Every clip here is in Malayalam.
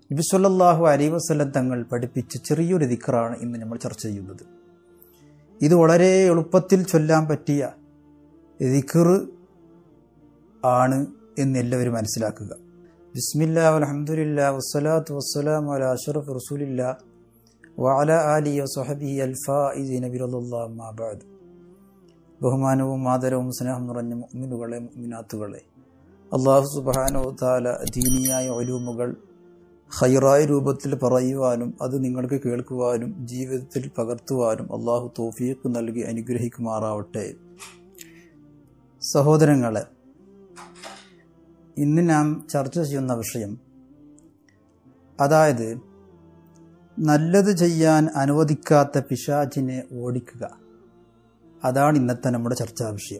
നബിസ്വല്ലാഹു അലൈ വസ്ലം തങ്ങൾ പഠിപ്പിച്ച ചെറിയൊരു ദിക്കറാണ് ഇന്ന് നമ്മൾ ചർച്ച ചെയ്യുന്നത് ഇത് വളരെ എളുപ്പത്തിൽ ചൊല്ലാൻ പറ്റിയ ദിക്കർ ആണ് എന്ന് എല്ലാവരും മനസ്സിലാക്കുക ബിസ്മില്ലാ അലഹമുല്ല വസ്സലാത്തു വസ്സലാം അല അഷറഫ് റസൂലില്ല വഅല ആലി വസഹബി അൽഫാഇദീന ബിറല്ലാഹു മാ ബഅദ് ബഹുമാനവും ആദരവും സ്നേഹം നിറഞ്ഞ മുഅ്മിനുകളെ മുഅ്മിനാത്തുകളെ അള്ളാഹു സുബ്ഹാനഹു തആല ദീനിയായ ഒലൂമുകൾ ഹൈറായ രൂപത്തിൽ പറയുവാനും അത് നിങ്ങൾക്ക് കേൾക്കുവാനും ജീവിതത്തിൽ പകർത്തുവാനും അള്ളാഹു തോഫീക്ക് നൽകി അനുഗ്രഹിക്കുമാറാവട്ടെ സഹോദരങ്ങളെ ഇന്ന് നാം ചർച്ച ചെയ്യുന്ന വിഷയം അതായത് നല്ലത് ചെയ്യാൻ അനുവദിക്കാത്ത പിശാചിനെ ഓടിക്കുക അതാണ് ഇന്നത്തെ നമ്മുടെ ചർച്ചാ വിഷയം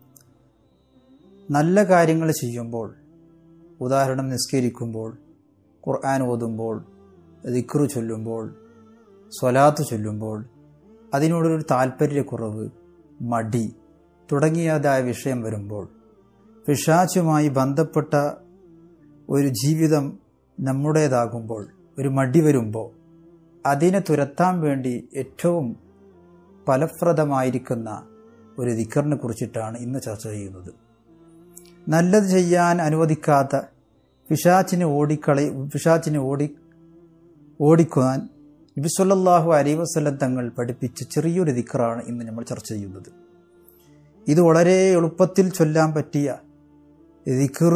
നല്ല കാര്യങ്ങൾ ചെയ്യുമ്പോൾ ഉദാഹരണം നിസ്കരിക്കുമ്പോൾ ഖുർആൻ ഓതുമ്പോൾ ദിക്റു ചൊല്ലുമ്പോൾ സ്വലാത്ത് ചൊല്ലുമ്പോൾ അതിനോടൊരു താല്പര്യക്കുറവ് മടി തുടങ്ങിയതായ വിഷയം വരുമ്പോൾ പിശാച്ചുമായി ബന്ധപ്പെട്ട ഒരു ജീവിതം നമ്മുടേതാകുമ്പോൾ ഒരു മടി വരുമ്പോൾ അതിനെ തുരത്താൻ വേണ്ടി ഏറ്റവും ഫലപ്രദമായിരിക്കുന്ന ഒരു ദിക്കറിനെ കുറിച്ചിട്ടാണ് ഇന്ന് ചർച്ച ചെയ്യുന്നത് നല്ലത് ചെയ്യാൻ അനുവദിക്കാത്ത പിശാച്ചിനെ ഓടിക്കളി പിശാച്ചിനെ ഓടി ഓടിക്കുവാൻ നബിസ്വല്ലാഹു അലൈ വസ്ലം തങ്ങൾ പഠിപ്പിച്ച ചെറിയൊരു ദിക്കറാണ് ഇന്ന് നമ്മൾ ചർച്ച ചെയ്യുന്നത് ഇത് വളരെ എളുപ്പത്തിൽ ചൊല്ലാൻ പറ്റിയ ദിക്കർ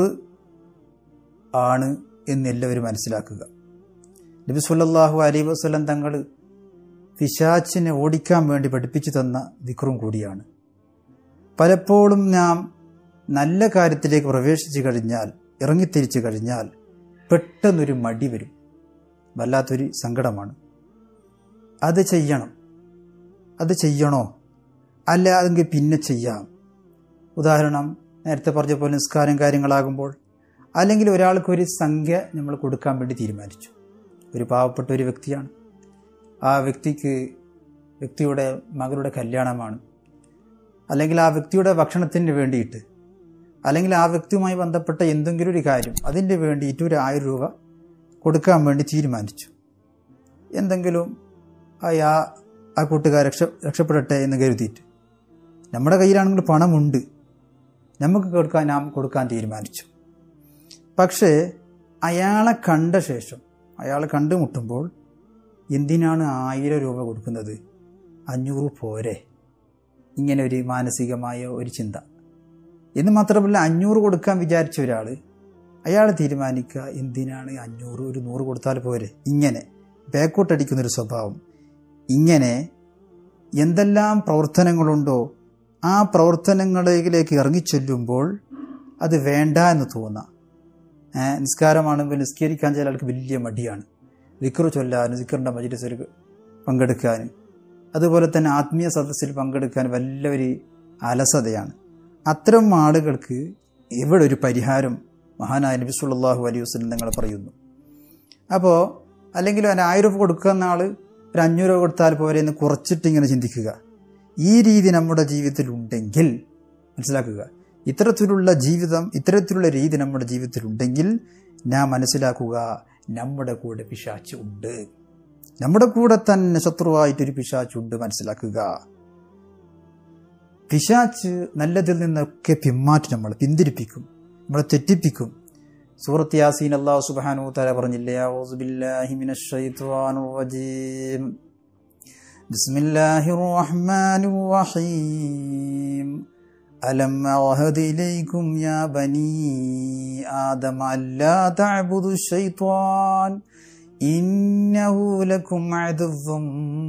ആണ് എന്ന് എല്ലാവരും മനസ്സിലാക്കുക നബി സല്ലാഹു അലൈ വസ്ലം തങ്ങൾ പിശാച്ചിനെ ഓടിക്കാൻ വേണ്ടി പഠിപ്പിച്ചു തന്ന ദിക്റും കൂടിയാണ് പലപ്പോഴും നാം നല്ല കാര്യത്തിലേക്ക് പ്രവേശിച്ചു കഴിഞ്ഞാൽ ഇറങ്ങിത്തിരിച്ചു കഴിഞ്ഞാൽ പെട്ടെന്നൊരു മടി വരും വല്ലാത്തൊരു സങ്കടമാണ് അത് ചെയ്യണം അത് ചെയ്യണോ അല്ല അതെങ്കിൽ പിന്നെ ചെയ്യാം ഉദാഹരണം നേരത്തെ പറഞ്ഞ പോലെ നിസ്കാരം കാര്യങ്ങളാകുമ്പോൾ അല്ലെങ്കിൽ ഒരാൾക്ക് ഒരു സംഖ്യ നമ്മൾ കൊടുക്കാൻ വേണ്ടി തീരുമാനിച്ചു ഒരു പാവപ്പെട്ട ഒരു വ്യക്തിയാണ് ആ വ്യക്തിക്ക് വ്യക്തിയുടെ മകളുടെ കല്യാണമാണ് അല്ലെങ്കിൽ ആ വ്യക്തിയുടെ ഭക്ഷണത്തിന് വേണ്ടിയിട്ട് അല്ലെങ്കിൽ ആ വ്യക്തിയുമായി ബന്ധപ്പെട്ട എന്തെങ്കിലും ഒരു കാര്യം അതിൻ്റെ വേണ്ടിയിട്ട് ഒരു ആയിരം രൂപ കൊടുക്കാൻ വേണ്ടി തീരുമാനിച്ചു എന്തെങ്കിലും ആ ആ കൂട്ടുകാർ രക്ഷ രക്ഷപ്പെടട്ടെ എന്ന് കരുതിയിട്ട് നമ്മുടെ കയ്യിലാണെങ്കിൽ പണമുണ്ട് നമുക്ക് കൊടുക്കാൻ നാം കൊടുക്കാൻ തീരുമാനിച്ചു പക്ഷേ അയാളെ കണ്ട ശേഷം അയാളെ കണ്ടുമുട്ടുമ്പോൾ എന്തിനാണ് ആയിരം രൂപ കൊടുക്കുന്നത് അഞ്ഞൂറ് പോരെ ഇങ്ങനെ ഒരു മാനസികമായ ഒരു ചിന്ത എന്ന് മാത്രമല്ല അഞ്ഞൂറ് കൊടുക്കാൻ വിചാരിച്ച ഒരാൾ അയാൾ തീരുമാനിക്കുക എന്തിനാണ് അഞ്ഞൂറ് ഒരു നൂറ് കൊടുത്താൽ പോരെ ഇങ്ങനെ ബാക്കോട്ടടിക്കുന്നൊരു സ്വഭാവം ഇങ്ങനെ എന്തെല്ലാം പ്രവർത്തനങ്ങളുണ്ടോ ആ പ്രവർത്തനങ്ങളിലേക്ക് ഇറങ്ങിച്ചൊല്ലുമ്പോൾ അത് വേണ്ട എന്ന് തോന്നാം നിസ്കാരമാണെങ്കിൽ നിസ്കരിക്കാൻ ചില ആൾക്ക് വലിയ മടിയാണ് വിക്ർ ചൊല്ലാൻ വിക്റിൻ്റെ മജിലിസിൽ പങ്കെടുക്കാൻ അതുപോലെ തന്നെ ആത്മീയ സദസ്സിൽ പങ്കെടുക്കാൻ വല്ലൊരു അലസതയാണ് അത്തരം ആളുകൾക്ക് ഇവിടെ ഒരു പരിഹാരം മഹാനായ നബി സുല്ലാഹു അലൈഹി വസ്ലം നിങ്ങൾ പറയുന്നു അപ്പോൾ അല്ലെങ്കിൽ ഒരു ആയിരം രൂപ കൊടുക്കുന്ന ആൾ ഒരു അഞ്ഞൂറ് രൂപ കൊടുത്താൽ പോരെ എന്ന് കുറച്ചിട്ട് ഇങ്ങനെ ചിന്തിക്കുക ഈ രീതി നമ്മുടെ ജീവിതത്തിൽ ഉണ്ടെങ്കിൽ മനസ്സിലാക്കുക ഇത്തരത്തിലുള്ള ജീവിതം ഇത്തരത്തിലുള്ള രീതി നമ്മുടെ ജീവിതത്തിൽ ഉണ്ടെങ്കിൽ ഞാൻ മനസ്സിലാക്കുക നമ്മുടെ കൂടെ പിശാച്ച് ഉണ്ട് നമ്മുടെ കൂടെ തന്നെ ശത്രുവായിട്ടൊരു പിശാച്ചുണ്ട് മനസ്സിലാക്കുക പിശാച്ച് നല്ലതിൽ നിന്നൊക്കെ പിന്മാറ്റി നമ്മൾ പിന്തിരിപ്പിക്കും നമ്മളെ തെറ്റിപ്പിക്കും സൂറത്ത് യാസീൻ അള്ളാഹു സുബ്ഹാനഹു തആല പറഞ്ഞില്ലേ അഊസു ബില്ലാഹി മിനശ് ശൈത്വാനിർ റജീം ബിസ്മില്ലാഹിർ റഹ്മാനിർ റഹീം അലം അഅഹദ് ഇലൈക്കും യാ ബനീ ആദം അല്ലാ തഅബുദു ശൈത്വാൻ ഇന്നഹു ലക്കും അദുവ്വും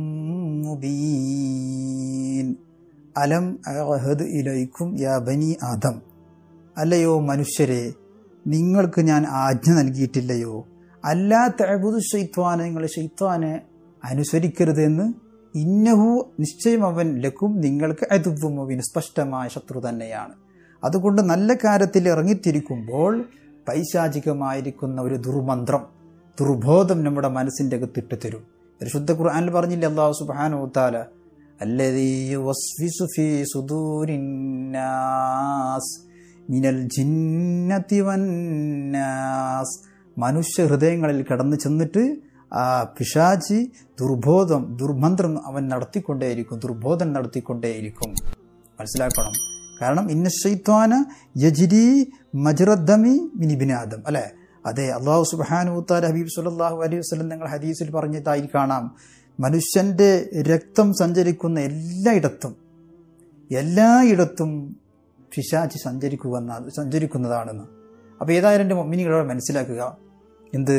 മുബീൻ അലം അഅഹദ് ഇലൈക്കും യാ ബനി ആദം അല്ലയോ മനുഷ്യരെ നിങ്ങൾക്ക് ഞാൻ ആജ്ഞ നൽകിയിട്ടില്ലയോ അല്ലാ തഅബുദു ശൈത്വാനെ നിങ്ങൾ ശൈത്വാനെ അനുസരിക്കരുത് എന്ന് ഇന്നഹു നിശ്ചയം അവൻ ലക്കും നിങ്ങൾക്ക് അതുവ്വമുവിന് സ്പഷ്ടമായ ശത്രു തന്നെയാണ് അതുകൊണ്ട് നല്ല കാര്യത്തിൽ ഇറങ്ങിത്തിരിക്കുമ്പോൾ പൈശാചികമായിരിക്കുന്ന ഒരു ദുർമന്ത്രം ദുർബോധം നമ്മുടെ മനസ്സിൻ്റെ അകത്തിട്ട് തരും പരിശുദ്ധ ഖുർആനിൽ പറഞ്ഞില്ലേ അള്ളാഹു സുബ്ഹാനഹു തആല الذي يوسوس في صدور الناس من الجنة والناس മനുഷ്യ ഹൃദയങ്ങളിൽ കടന്നു ചെന്നിട്ട് ആ പിശാചി ദുർബോധം ദുർമന്ത്രം അവൻ നടത്തിക്കൊണ്ടേയിരിക്കും ദുർബോധം നടത്തിക്കൊണ്ടേയിരിക്കും മനസ്സിലാക്കണം കാരണം ഇന്ന ഷെയ്ത്വാന യജിരി മജറദ്ദമി മിനിബിനാദം അല്ലെ അതെ അള്ളാഹു സുബാനുത്താൽ ഹബീബ് സുല്ലാഹു അലൈഹി വസ്ലം നിങ്ങൾ ഹദീസിൽ പറഞ്ഞതായി കാണാം മനുഷ്യന്റെ രക്തം സഞ്ചരിക്കുന്ന എല്ലായിടത്തും എല്ലായിടത്തും പിശാചി സഞ്ചരിക്കുവെന്ന സഞ്ചരിക്കുന്നതാണെന്ന് അപ്പോൾ ഏതായാലും എൻ്റെ മമ്മിനികളോട് മനസ്സിലാക്കുക എന്ത്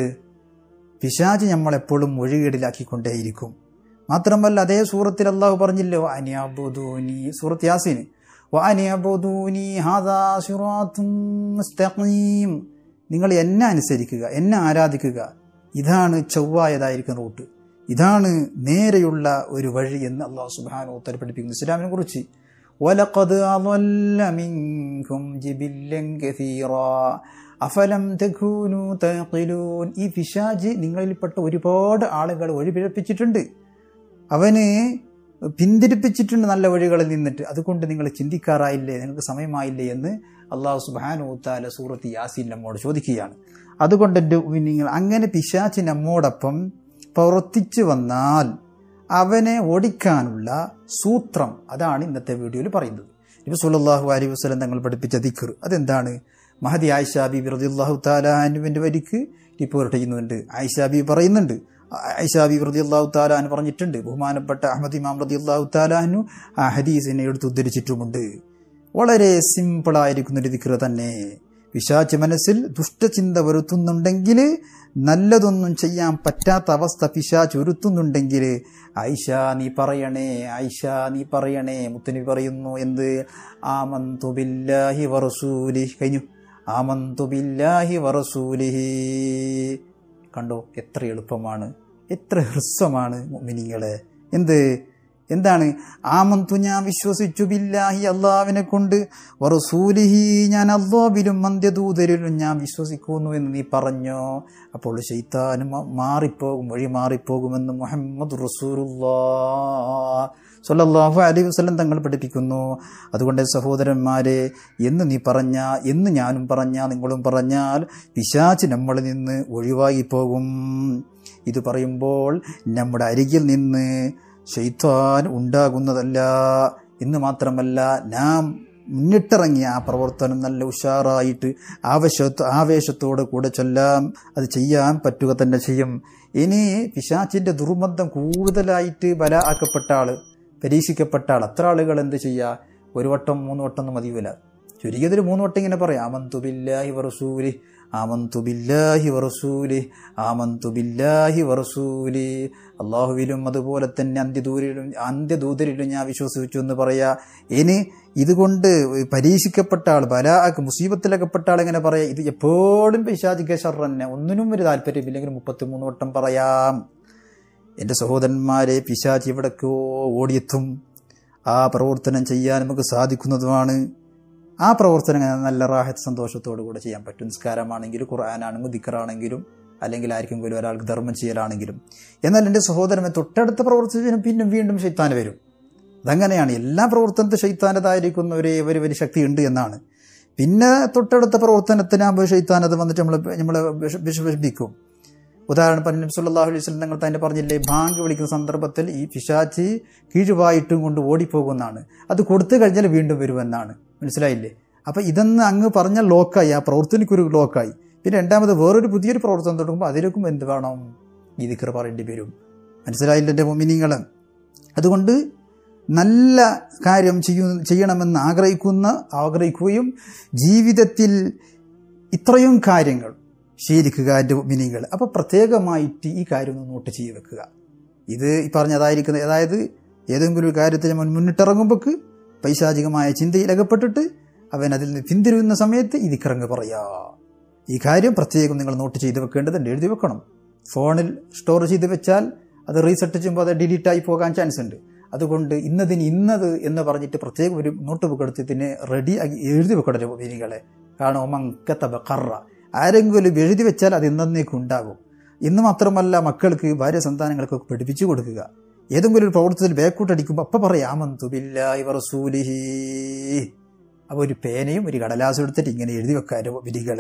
പിശാചി നമ്മളെപ്പോഴും ഒഴുകേടിലാക്കിക്കൊണ്ടേയിരിക്കും മാത്രമല്ല അതേ സൂറത്തിൽ അള്ളാഹു പറഞ്ഞില്ലോ അനിയാബുദൂനി സൂറത്ത് യാസീന് വഅനിയബുദൂനി ഹാദാ സിറാത്തും മുസ്തഖീം നിങ്ങൾ എന്നെ അനുസരിക്കുക എന്നെ ആരാധിക്കുക ഇതാണ് ചൊവ്വായതായിരിക്കുന്ന റൂട്ട് ഇതാണ് നേരെയുള്ള ഒരു വഴി എന്ന് അള്ളാഹു സുബാനു ഉത്തര പഠിപ്പിക്കുന്നു ഇസ്ലാമിനെ കുറിച്ച് വലഖദ് അളല്ല മിൻകും ജിബില്ലൻ കസീറാ അഫലം തഖൂനു തഖിലൂൻ ഈ പിശാജ് നിങ്ങളിൽപ്പെട്ട ഒരുപാട് ആളുകൾ വഴിപിഴപ്പിച്ചിട്ടുണ്ട് അവന് പിന്തിരിപ്പിച്ചിട്ടുണ്ട് നല്ല വഴികളിൽ നിന്നിട്ട് അതുകൊണ്ട് നിങ്ങൾ ചിന്തിക്കാറായില്ലേ നിങ്ങൾക്ക് സമയമായില്ലേ എന്ന് അള്ളാഹു സുബാനൂത്താല സൂറത്ത് യാസീൻ നമ്മോട് ചോദിക്കുകയാണ് അതുകൊണ്ട് എൻ്റെ നിങ്ങൾ അങ്ങനെ പിശാച്ച് നമ്മോടൊപ്പം പ്രവർത്തിച്ചു വന്നാൽ അവനെ ഓടിക്കാനുള്ള സൂത്രം അതാണ് ഇന്നത്തെ വീഡിയോയിൽ പറയുന്നത് നബി സല്ലല്ലാഹു അലൈഹി വസല്ലം തങ്ങൾ പഠിപ്പിച്ച ദിക്ർ അതെന്താണ് മഹദി ആയിഷ ബീബി റളിയല്ലാഹു തആല അൻഹുവിന്റെ വരിക്ക് റിപ്പോർട്ട് ചെയ്യുന്നുണ്ട് ആയിഷ ബീബി പറയുന്നുണ്ട് ആയിഷ ബീബി റളിയല്ലാഹു തആല അൻഹു പറഞ്ഞിട്ടുണ്ട് ബഹുമാനപ്പെട്ട അഹമ്മദ് ഇമാം റളിയല്ലാഹു തആല അൻഹു ആ ഹദീസിനെ എടുത്ത് ഉദ്ധരിച്ചിട്ടുമുണ്ട് വളരെ സിമ്പിളായിരിക്കുന്ന ഒരു ദിക്ർ തന്നെ പിശാച്ച് മനസ്സിൽ ദുഷ്ടചിന്ത വരുത്തുന്നുണ്ടെങ്കിൽ നല്ലതൊന്നും ചെയ്യാൻ പറ്റാത്ത അവസ്ഥ പിശാച്ച് ഒരുത്തുന്നുണ്ടെങ്കിൽ ഐഷ നീ പറയണേ ഐഷ നീ പറയണേ മുത്തനബി പറയുന്നു എന്ത് ആമന്തു ബില്ലാഹി വറസൂലി കഴിഞ്ഞു ആമന്തു ബില്ലാഹി വറസൂലിഹി കണ്ടോ എത്ര എളുപ്പമാണ് എത്ര ഹ്രസ്വമാണ് മിനിങ്ങളെ എന്ത് എന്താണ് ആമന്തു ഞാൻ വിശ്വസിച്ചു ബില്ലാഹി അള്ളാവിനെ കൊണ്ട് വറസൂലിഹി ഞാൻ അള്ളാവിലും മന്ത്യദൂതരിലും ഞാൻ വിശ്വസിക്കുന്നു എന്ന് നീ പറഞ്ഞോ അപ്പോൾ ശൈത്താനും മാറിപ്പോകും വഴി മാറിപ്പോകുമെന്ന് മുഹമ്മദ് റസൂലുല്ലാ സൊല്ലാഹു അലൈഹി വസ്ലം തങ്ങൾ പഠിപ്പിക്കുന്നു അതുകൊണ്ട് സഹോദരന്മാരെ എന്ന് നീ പറഞ്ഞ എന്ന് ഞാനും പറഞ്ഞ നിങ്ങളും പറഞ്ഞാൽ പിശാച്ച് നമ്മളിൽ നിന്ന് ഒഴിവായി പോകും ഇത് പറയുമ്പോൾ നമ്മുടെ അരികിൽ നിന്ന് ഷെയ്ത്താൻ ഉണ്ടാകുന്നതല്ല എന്ന് മാത്രമല്ല നാം മുന്നിട്ടിറങ്ങിയ ആ പ്രവർത്തനം നല്ല ഉഷാറായിട്ട് ആവശ്യത്ത് ആവേശത്തോടെ കൂടെ ചൊല്ലാം അത് ചെയ്യാൻ പറ്റുക തന്നെ ചെയ്യും ഇനി പിശാച്ചിൻ്റെ ദുർബന്ധം കൂടുതലായിട്ട് ബല ആക്കപ്പെട്ട ആൾ പരീക്ഷിക്കപ്പെട്ട ആൾ അത്ര ആളുകൾ എന്ത് ചെയ്യുക ഒരു വട്ടം മൂന്ന് വട്ടം ഒന്നും മതിയില്ല ചുരുങ്ങിയതിൽ മൂന്ന് വട്ടം ഇങ്ങനെ പറയാം ആമന്തു ബില്ലാഹി വറസൂലി ആമന്തു ബില്ലാഹി വറസൂലി ആമന്തു ബില്ലാഹി വറസൂലി അള്ളാഹുവിലും അതുപോലെ തന്നെ അന്ത്യദൂരിലും അന്ത്യദൂതരിലും ഞാൻ വിശ്വസിച്ചു എന്ന് പറയാ ഇനി ഇതുകൊണ്ട് പരീക്ഷിക്കപ്പെട്ട ആൾ ബലാക്ക് മുസീബത്തിലകപ്പെട്ട ആൾ എങ്ങനെ പറയാം ഇത് എപ്പോഴും പിശാചിക ഷർറന്നെ ഒന്നിനും ഒരു താല്പര്യമില്ലെങ്കിൽ മുപ്പത്തിമൂന്ന് വട്ടം പറയാം എൻ്റെ സഹോദരന്മാരെ പിശാചി എവിടേക്കോ ഓടിയെത്തും ആ പ്രവർത്തനം ചെയ്യാൻ നമുക്ക് സാധിക്കുന്നതുമാണ് ആ പ്രവർത്തനം നല്ല റാഹത്ത് സന്തോഷത്തോടു കൂടെ ചെയ്യാൻ പറ്റും നിസ്കാരമാണെങ്കിലും ഖുർആാനാണെങ്കിലും ദിക്കറാണെങ്കിലും അല്ലെങ്കിൽ ആർക്കെങ്കിലും ഒരാൾക്ക് ധർമ്മം ചെയ്യലാണെങ്കിലും എന്നാൽ എൻ്റെ സഹോദരനെ തൊട്ടടുത്ത പ്രവർത്തനത്തിനും പിന്നെ വീണ്ടും ഷെയ്ത്താൻ വരും അതങ്ങനെയാണ് എല്ലാ പ്രവർത്തനത്തിൽ ഷെയ്ത്താനതായിരിക്കുന്ന ഒരു ഒരു വലിയ ശക്തി ഉണ്ട് എന്നാണ് പിന്നെ തൊട്ടടുത്ത പ്രവർത്തനത്തിനാകുമ്പോൾ ഷെയ്ത്താൻ അത് വന്നിട്ട് നമ്മൾ നമ്മളെ വിഷമിപ്പിക്കും ഉദാഹരണം പറഞ്ഞു നബി സല്ലല്ലാഹു അലൈഹി വസല്ലം തങ്ങൾ തന്നെ പറഞ്ഞില്ലേ ബാങ്ക് വിളിക്കുന്ന സന്ദർഭത്തിൽ ഈ പിശാച്ചി കീഴുവായിട്ടും കൊണ്ട് ഓടിപ്പോകുന്നതാണ് അത് കൊടുത്തു കഴിഞ്ഞാൽ വീണ്ടും വരുമെന്നാണ് മനസ്സിലായില്ലേ അപ്പം ഇതെന്ന് അങ്ങ് പറഞ്ഞ ലോക്കായി ആ പ്രവർത്തനക്കൊരു ലോക്കായി പിന്നെ രണ്ടാമത് വേറൊരു പുതിയൊരു പ്രവർത്തനം തുടങ്ങുമ്പോൾ അതിലേക്കും എന്ത് വേണം ഈ ദിക്കർ പറയേണ്ടി വരും മനസ്സിലായില്ല എൻ്റെ മീനിങ്ങൾ അതുകൊണ്ട് നല്ല കാര്യം ചെയ്യ ചെയ്യണമെന്ന് ആഗ്രഹിക്കുന്ന ആഗ്രഹിക്കുകയും ജീവിതത്തിൽ ഇത്രയും കാര്യങ്ങൾ ശീലിക്കുക എൻ്റെ മിനിങ്ങൾ അപ്പോൾ പ്രത്യേകമായിട്ട് ഈ കാര്യം ഒന്ന് നോട്ട് ചെയ്ത് വെക്കുക ഇത് ഈ പറഞ്ഞതായിരിക്കുന്നത് അതായത് ഏതെങ്കിലും ഒരു കാര്യത്തിൽ അവൻ മുന്നിട്ടിറങ്ങുമ്പോൾക്ക് പൈശാചികമായ ചിന്തയിൽ അകപ്പെട്ടിട്ട് അവൻ അതിൽ നിന്ന് പിന്തിരുന്ന സമയത്ത് ഇതിക്കിറങ്ങ് പറയാ ഈ കാര്യം പ്രത്യേകം നിങ്ങൾ നോട്ട് ചെയ്ത് വെക്കേണ്ടതുണ്ട് എഴുതി വെക്കണം ഫോണിൽ സ്റ്റോർ ചെയ്ത് വെച്ചാൽ അത് റീസെറ്റ് ചെയ്യുമ്പോൾ അത് ഡിലീറ്റ് ആയി പോകാൻ ചാൻസ് ഉണ്ട് അതുകൊണ്ട് ഇന്നതിന് ഇന്നത് എന്ന് പറഞ്ഞിട്ട് പ്രത്യേകം ഒരു നോട്ട് ബുക്ക് എടുത്ത് ഇതിനെ റെഡി ആക്കി എഴുതി വെക്കണം മീനികളെ കാരണം ഒമങ്കത്തബ കറ ആരെങ്കിലും എഴുതി വെച്ചാൽ അത് എന്നേക്കും ഉണ്ടാകും ഇന്ന് മാത്രമല്ല മക്കൾക്ക് ഭാര്യ സന്താനങ്ങൾക്കൊക്കെ പഠിപ്പിച്ചു കൊടുക്കുക ഏതെങ്കിലും ഒരു പ്രവർത്തനത്തിൽ ബേക്കൂട്ടടിക്കുമ്പോൾ അപ്പം പറയാമന്തു ബില്ലായി വറസൂലിഹി അപ്പോൾ ഒരു പേനയും ഒരു കടലാസും എടുത്തിട്ട് ഇങ്ങനെ എഴുതി വെക്കാരോ വിധികളെ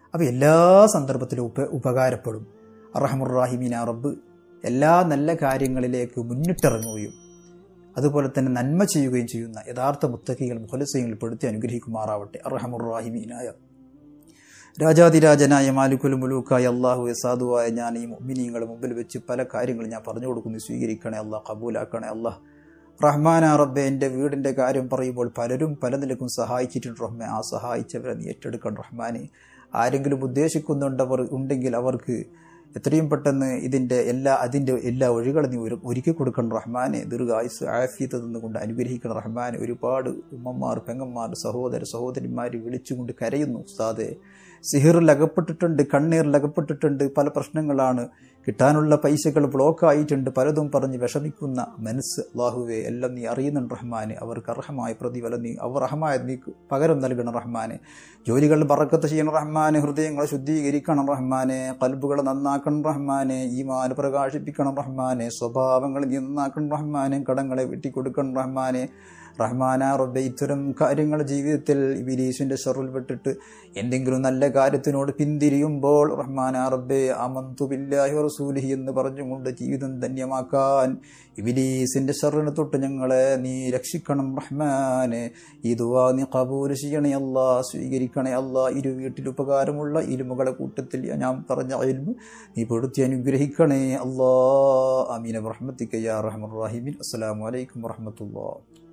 അപ്പോൾ എല്ലാ സന്ദർഭത്തിലും ഉപ ഉപകാരപ്പെടും അറഹമുറാഹിമീന റബ്ബ് എല്ലാ നല്ല കാര്യങ്ങളിലേക്ക് മുന്നിട്ടിറങ്ങുകയും അതുപോലെ തന്നെ നന്മ ചെയ്യുകയും ചെയ്യുന്ന യഥാർത്ഥ മുത്തക്കികൾ മുഖലസയങ്ങൾ പെടുത്തി അനുഗ്രഹിക്കുമാറാവട്ടെ അറഹമുറാഹിമീനായ രാജാതിരാജനായ മാലിക്കുൽ മുലൂക്കായ അള്ളാഹു സാധുവായ ഞാൻ ഈ മുമ്മിനിങ്ങളുടെ മുമ്പിൽ വെച്ച് പല കാര്യങ്ങളും ഞാൻ പറഞ്ഞു കൊടുക്കുന്നു സ്വീകരിക്കണേ അള്ളാഹ് കബൂലാക്കണേ അള്ളാഹ് റഹ്മാന റബ്ബെ എൻ്റെ വീടിൻ്റെ കാര്യം പറയുമ്പോൾ പലരും പല നിലക്കും സഹായിച്ചിട്ടുണ്ട് റഹ്മെ ആ സഹായിച്ചവരെ നീ ഏറ്റെടുക്കണം റഹ്മാനെ ആരെങ്കിലും ഉദ്ദേശിക്കുന്നുണ്ടവർ ഉണ്ടെങ്കിൽ അവർക്ക് എത്രയും പെട്ടെന്ന് ഇതിൻ്റെ എല്ലാ അതിൻ്റെ എല്ലാ വഴികളും നീ ഒരു ഒരുക്കി കൊടുക്കണം റഹ്മാനെ ദീർഘായുസ് ആഫിയത്ത് നിന്നുകൊണ്ട് അനുഗ്രഹിക്കണം റഹ്മാനെ ഒരുപാട് ഉമ്മമാർ പെങ്ങന്മാർ സഹോദര സഹോദരിമാർ വിളിച്ചുകൊണ്ട് കരയുന്നു ഉസ്താദെ സിഹിറിൽ അകപ്പെട്ടിട്ടുണ്ട് കണ്ണീറിൽ അകപ്പെട്ടിട്ടുണ്ട് പല പ്രശ്നങ്ങളാണ് കിട്ടാനുള്ള പൈസകൾ ബ്ലോക്ക് ആയിട്ടുണ്ട് പലതും പറഞ്ഞ് വിഷമിക്കുന്ന മനസ്സ് അള്ളാഹുവെ എല്ലാം നീ അറിയുന്നുണ്ട് റഹ്മാനെ അവർക്ക് അർഹമായ പ്രതിഫലം നീ അവർ അർഹമായ നീ പകരം നൽകണം റഹ്മാനെ ജോലികൾ ബറക്കത്ത് ചെയ്യണം റഹ്മാനെ ഹൃദയങ്ങളെ ശുദ്ധീകരിക്കണം റഹ്മാനെ കൽബുകളെ നന്നാക്കണം റഹ്മാനെ ഈമാൻ പ്രകാശിപ്പിക്കണം റഹ്മാനെ സ്വഭാവങ്ങൾ നീ നന്നാക്കണം റഹ്മാനെ കടങ്ങളെ വെട്ടിക്കൊടുക്കണം റഹ്മാനെ റഹ്മാന റബ്ബെ ഇത്തരം കാര്യങ്ങൾ ജീവിതത്തിൽ ബിലീസിന്റെ ഷെറിൽ വിട്ടിട്ട് എന്തെങ്കിലും നല്ല കാര്യത്തിനോട് പിന്തിരിയുമ്പോൾ റഹ്മാന റബ്ബെ അമന്തു ബില്ലാഹി റസൂലിഹി എന്ന് പറഞ്ഞുകൊണ്ട് ജീവിതം ധന്യമാക്കാൻ ഇബിലീസിന്റെ ഷെറിന് തൊട്ട് ഞങ്ങളെ നീ രക്ഷിക്കണം റഹ്മാനെ ഈ ദുവാ നീ കബൂൽ ചെയ്യണേ അല്ല സ്വീകരിക്കണേ അല്ല ഇരു വീട്ടിൽ ഉപകാരമുള്ള ഇരുമുകളെ കൂട്ടത്തിൽ ഞാൻ പറഞ്ഞ ഇൽമു നീ പെടുത്തി അനുഗ്രഹിക്കണേ അല്ലാ അമീന റഹ്മത്തിക്കയ്യ റഹ്മർ റഹീമിൻ അസ്സലാമു അലൈക്കും വറഹമത്തുള്ള